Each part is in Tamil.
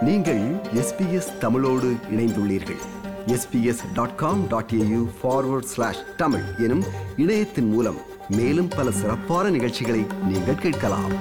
நீங்கள் எஸ்பிஎஸ் தமிழோடு இணைந்துள்ளீர்கள் SBS dot com dot AU forward slash Tamil எனும் இணையத்தின் மூலம் மேலும் பல சிறப்பான நிகழ்ச்சிகளை நீங்கள் கேட்கலாம்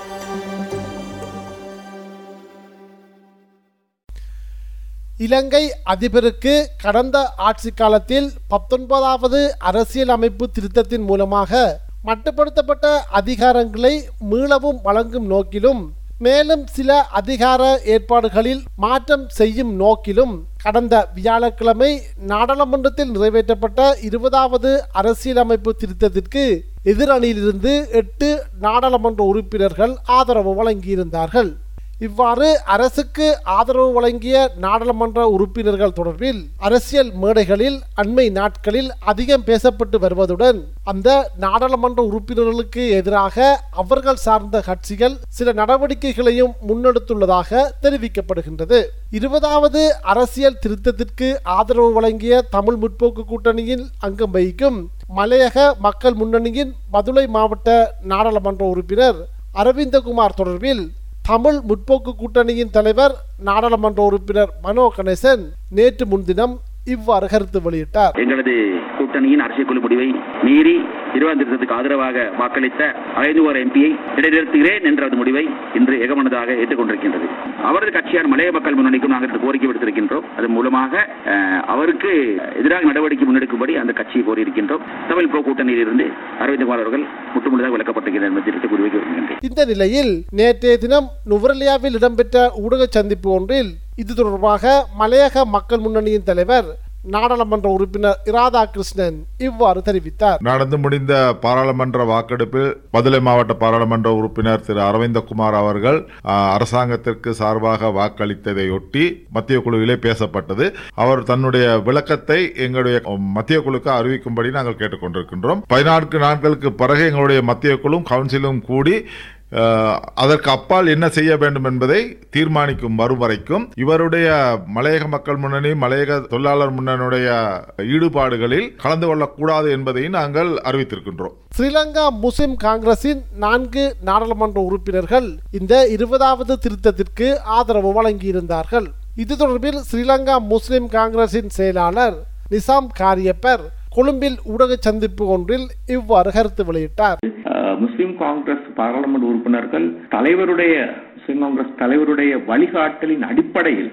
இலங்கை அதிபருக்கு கடந்த ஆட்சி காலத்தில் பத்தொன்பதாவது அரசியல் அமைப்பு திருத்தத்தின் மூலமாக மட்டுப்படுத்தப்பட்ட அதிகாரங்களை மீளவும் வழங்கும் நோக்கிலும் மேலும் சில அதிகார ஏற்பாடுகளில் மாற்றம் செய்யும் நோக்கிலும் கடந்த வியாழக்கிழமை நாடாளுமன்றத்தில் நிறைவேற்றப்பட்ட இருபதாவது அரசியலமைப்பு திருத்தத்திற்கு எதிரணியிலிருந்து எட்டு நாடாளுமன்ற உறுப்பினர்கள் ஆதரவு வழங்கியிருந்தார்கள் இவ்வாறு அரசுக்கு ஆதரவு வழங்கிய நாடாளுமன்ற உறுப்பினர்கள் தொடர்பில் அரசியல் மேடைகளில் அண்மை நாட்களில் அதிகம் பேசப்பட்டு வருவதுடன் அந்த நாடாளுமன்ற உறுப்பினர்களுக்கு எதிராக அவர்கள் சார்ந்த கட்சிகள் சில நடவடிக்கைகளையும் முன்னெடுத்துள்ளதாக தெரிவிக்கப்படுகின்றது இருபதாவது அரசியல் திருத்தத்திற்கு ஆதரவு வழங்கிய தமிழ் முற்போக்கு கூட்டணியில் அங்கம் வகிக்கும் மலையக மக்கள் முன்னணியின் மதுரை மாவட்ட நாடாளுமன்ற உறுப்பினர் அரவிந்தகுமார் தொடர்பில் தமிழ் முற்போக்கு கூட்டணியின் தலைவர் நாடாளுமன்ற உறுப்பினர் மனோ கணேசன் நேற்று முன்தினம் இவ்வாறு கருத்து வெளியிட்டார் எங்களது கூட்டணியின் அரசியல் குழு முடிவை மீறி இருபதாம் திருத்தத்துக்கு ஆதரவாக வாக்களித்த ஐந்து ஒரு எம்பியை இடைநிறுத்துகிறேன் என்ற அந்த முடிவை இன்று ஏகமனதாக ஏற்றுக்கொண்டிருக்கின்றது அவரது கட்சியான மலைய மக்கள் முன்னணிக்கும் நாங்கள் இந்த கோரிக்கை விடுத்திருக்கின்றோம் அதன் மூலமாக அஹ், அவருக்கு எதிராக நடவடிக்கை முன்னெடுக்கும்படி அந்த கட்சியை கோரியிருக்கின்றோம் தமிழ் ப்ரோ கூட்டணியில் இருந்து அரவிந்த்குமார் அவர்கள் முற்றுமுழுதாக விளக்கப்பட்டிருக்கிறார் என்பதை தெரிவித்து குறிவைக்க விரும்புகின்றேன் இந்த நிலையில் நேற்றைய தினம் நுவரெலியாவில் இடம்பெற்ற ஊடக சந்திப்பு ஒன்றில் இது தொடர்பாக மலையக மக்கள் முன்னணியின் தலைவர் நாடாளுமன்ற உறுப்பினர் இராதா கிருஷ்ணன் இவ்வாறு தெரிவித்தார் நடந்து முடிந்த பாராளுமன்ற வாக்கெடுப்பில் மதுரை மாவட்ட பாராளுமன்ற உறுப்பினர் திரு அரவிந்தகுமார் அவர்கள் ஆ, அரசாங்கத்திற்கு சார்பாக வாக்களித்ததையொட்டி மத்திய குழுவிலே பேசப்பட்டது அவர் தன்னுடைய விளக்கத்தை எங்களுடைய மத்திய குழுக்கு அறிவிக்கும்படி நாங்கள் கேட்டுக்கொண்டிருக்கின்றோம் பதினான்கு நாட்களுக்கு பிறகு எங்களுடைய மத்திய குழுவும் கவுன்சிலும் கூடி அஹ், அதற்கு அப்பால் என்ன செய்ய வேண்டும் என்பதை தீர்மானிக்கும் வரும் வரைக்கும் இவருடைய மலையக மக்கள் முன்னணி மலையக தொழிலாளர் முன்னணியுடைய ஈடுபாடுகளில் கலந்து கொள்ளக்கூடாது என்பதையும் நாங்கள் அறிவித்திருக்கின்றோம் ஸ்ரீலங்கா முஸ்லிம் காங்கிரசின் நான்கு நாடாளுமன்ற உறுப்பினர்கள் இந்த இருபதாவது திருத்தத்திற்கு ஆதரவு வழங்கியிருந்தார்கள் இது தொடர்பில் ஸ்ரீலங்கா முஸ்லிம் காங்கிரசின் செயலாளர் நிசாம் காரியப்பர் கொழும்பில் ஊடக சந்திப்பு ஒன்றில் இவ்வாறு கருத்து வெளியிட்டார் அஹ், முஸ்லிம் காங்கிரஸ் பாராளுமன்ற உறுப்பினர்கள் தலைவருடைய முஸ்லிம் காங்கிரஸ் தலைவருடைய வழிகாட்டலின் அடிப்படையில்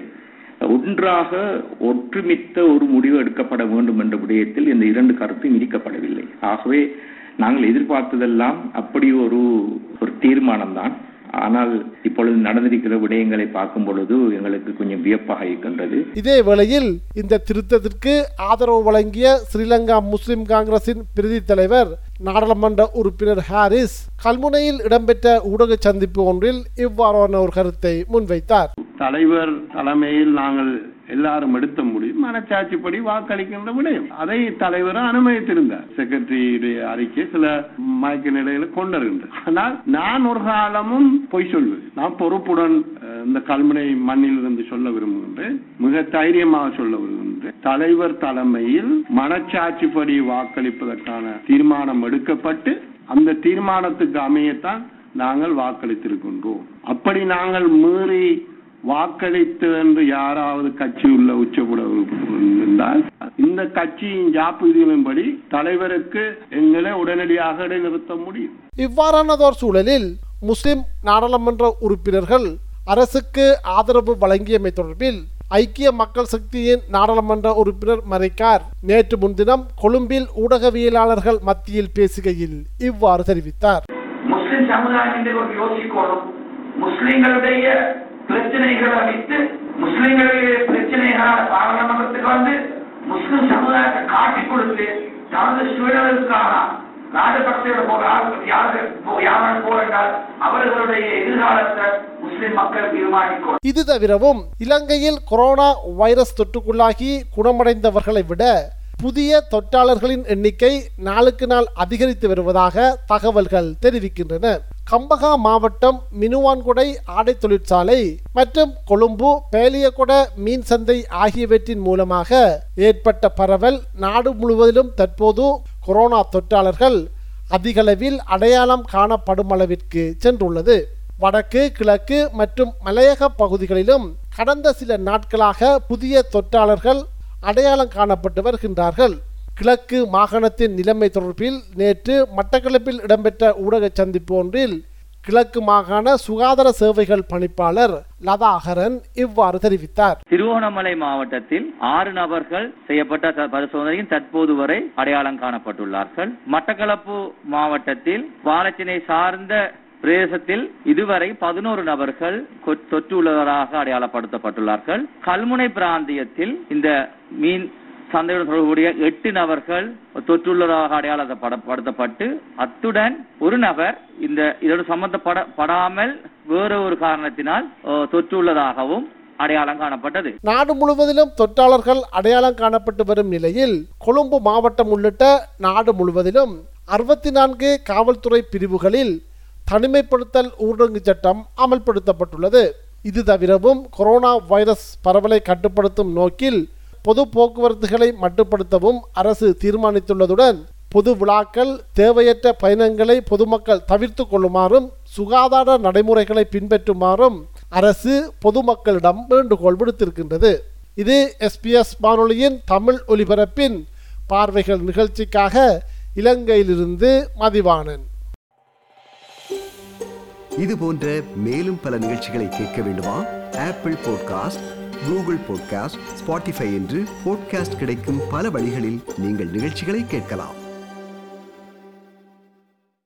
ஒன்றாக ஒற்றுமித்த ஒரு முடிவு எடுக்கப்பட வேண்டும் என்ற விடயத்தில் இந்த இரண்டு கருத்தும் இடிக்கப்படவில்லை ஆகவே நாங்கள் எதிர்பார்த்ததெல்லாம் அப்படி ஒரு ஒரு தீர்மானம் தான் ஆனால் இப்பொழுது நடந்திருக்கிற விடயங்களை பார்க்கும் பொழுது எங்களுக்கு கொஞ்சம் வியப்பாக இருக்கின்றது இதே வேளையில் இந்த திருத்தத்திற்கு ஆதரவு வழங்கிய ஸ்ரீலங்கா முஸ்லிம் காங்கிரசின் பிரதி தலைவர் நாடாளுமன்ற உறுப்பினர் ஹாரிஸ் கல்முனையில் இடம்பெற்ற ஊடக சந்திப்பு ஒன்றில் இவ்வாறான ஒரு கருத்தை முன்வைத்தார் தலைவர் தலைமையில் நாங்கள் எல்லாரும் எடுத்த முடியும் மனச்சாட்சிப்படி வாக்களிக்கின்ற விடயம் அதை தலைவர் அனுமதித்திருந்தார் செக்ரட்டரியுடைய அறிக்கை சில மயக்க நிலையில கொண்டிருந்தது ஆனால் நான் ஒரு காலமும் பொய் சொல்வது நான் பொறுப்புடன் அஹ், இந்த கல்முனை மண்ணில் இருந்து சொல்ல விரும்புகின்றேன் மிக தைரியமாக சொல்ல விரும்புகின்றேன் தலைவர் தலைமையில் மனச்சாட்சிப்படி வாக்களிப்பதற்கான தீர்மானம் எடுக்கப்பட்டு அந்த தீர்மானத்துக்கு அமையத்தான் நாங்கள் வாக்களித்திருக்கின்றோம் அப்படி நாங்கள் மீறி வாக்களித்து என்று யாராவது கட்சி உள்ள உச்சபுட இருந்தால் இந்த கட்சியின் ஜாப்புதிகளின்படி தலைவருக்கு எங்களை உடனடியாக இடைநிறுத்த முடியும் இவ்வாறானதோர் சூழலில் முஸ்லிம் நாடாளுமன்ற உறுப்பினர்கள் அரசுக்கு ஆதரவு வழங்கியமை தொடர்பில் ஐக்கிய மக்கள் சக்தியின் நாடாளுமன்ற உறுப்பினர் மறைக்கார் நேற்று முன்தினம் கொழும்பில் ஊடகவியலாளர்கள் மத்தியில் பேசுகையில் இவ்வாறு தெரிவித்தார் முஸ்லிம் சமுதாயம் என்று ஒரு யோசிக்கணும் முஸ்லிம்களுடைய பிரச்சனைகளை வைத்து முஸ்லிம்களுடைய பிரச்சனைகளை பாராளுமன்றத்துக்கு வந்து முஸ்லிம் சமுதாயத்தை காட்டி கொடுத்து தனது சுயநலத்துக்காக ராஜபக்சேட போகிறார் யாரு யாரும் போகிறார் அவர்களுடைய எதிர்காலத்தை முஸ்லிம் மக்கள் தீர்மானிக்கும் இது தவிரவும் இலங்கையில் கொரோனா வைரஸ் தொற்றுக்குள்ளாகி குணமடைந்தவர்களை விட புதிய தொற்றாளர்களின் எண்ணிக்கை நாளுக்கு நாள் அதிகரித்து வருவதாக தகவல்கள் தெரிவிக்கின்றன கம்பகா மாவட்டம் மினுவான்குடை ஆடை தொழிற்சாலை மற்றும் கொழும்பு பேலியகொட மீன் சந்தை ஆகியவற்றின் மூலமாக ஏற்பட்ட பரவல் நாடு முழுவதிலும் தற்போது கொரோனா தொற்றாளர்கள் அதிகளவில் அடையாளம் காணப்படும் அளவிற்கு சென்றுள்ளது வடக்கு கிழக்கு மற்றும் மலையக பகுதிகளிலும் கடந்த சில நாட்களாக புதிய தொற்றாளர்கள் அடையாளம் காணப்பட்டு வருகின்றார்கள் கிழக்கு மாகாணத்தின் நிலைமை தொடர்பில் நேற்று மட்டக்களப்பில் இடம்பெற்ற ஊடக சந்திப்பு ஒன்றில் கிழக்கு மாகாண சுகாதார சேவைகள் பணிப்பாளர் லதாகரன் இவ்வாறு தெரிவித்தார் திருவோணமலை மாவட்டத்தில் ஆறு நபர்கள் செய்யப்பட்ட த- பரிசோதனையில் தற்போது வரை அடையாளம் காணப்பட்டுள்ளார்கள் மட்டக்களப்பு மாவட்டத்தில் வாழச்சினை சார்ந்த பிரதேசத்தில் இதுவரை பதினோரு நபர்கள் கொ- தொற்றுள்ளவராக அடையாளப்படுத்தப்பட்டுள்ளார்கள் கல்முனை பிராந்தியத்தில் இந்த மீன் சந்தையுடன் தொடர்புடைய எட்டு நபர்கள் தொற்றுள்ளதாக அடையாளப்படுத்தப்பட்டு அத்துடன் ஒரு நபர் இந்த இதோடு சம்பந்தப்பட படாமல் வேற ஒரு காரணத்தினால் அஹ், தொற்றுள்ளதாகவும் அடையாளம் காணப்பட்டது நாடு முழுவதிலும் தொற்றாளர்கள் அடையாளம் காணப்பட்டு வரும் நிலையில் கொழும்பு மாவட்டம் உள்ளிட்ட நாடு முழுவதிலும் அறுபத்தி நான்கு காவல்துறை பிரிவுகளில் தனிமைப்படுத்தல் ஊரடங்கு சட்டம் அமல்படுத்தப்பட்டுள்ளது இது தவிரவும் கொரோனா வைரஸ் பரவலை கட்டுப்படுத்தும் நோக்கில் பொது போக்குவரத்துகளை மட்டுப்படுத்தவும் அரசு தீர்மானித்துள்ளதுடன் பொது விழாக்கள் தேவையற்ற பயணங்களை பொதுமக்கள் தவிர்த்து கொள்ளுமாறும் சுகாதார நடைமுறைகளை பின்பற்றுமாறும் அரசு பொதுமக்களிடம் வேண்டுகோள் விடுத்திருக்கின்றது இது எஸ்பிஎஸ் வானொலியின் தமிழ் ஒலிபரப்பின் பார்வைகள் நிகழ்ச்சிக்காக இலங்கையிலிருந்து மதிவாணன் இது போன்ற மேலும் பல நிகழ்ச்சிகளை கேட்க வேண்டுமா Apple podcast Google podcast Spotify என்று பாட்காஸ்ட் கிடைக்கும் பல வழிகளில் நீங்கள் நிகழ்ச்சிகளை கேட்கலாம்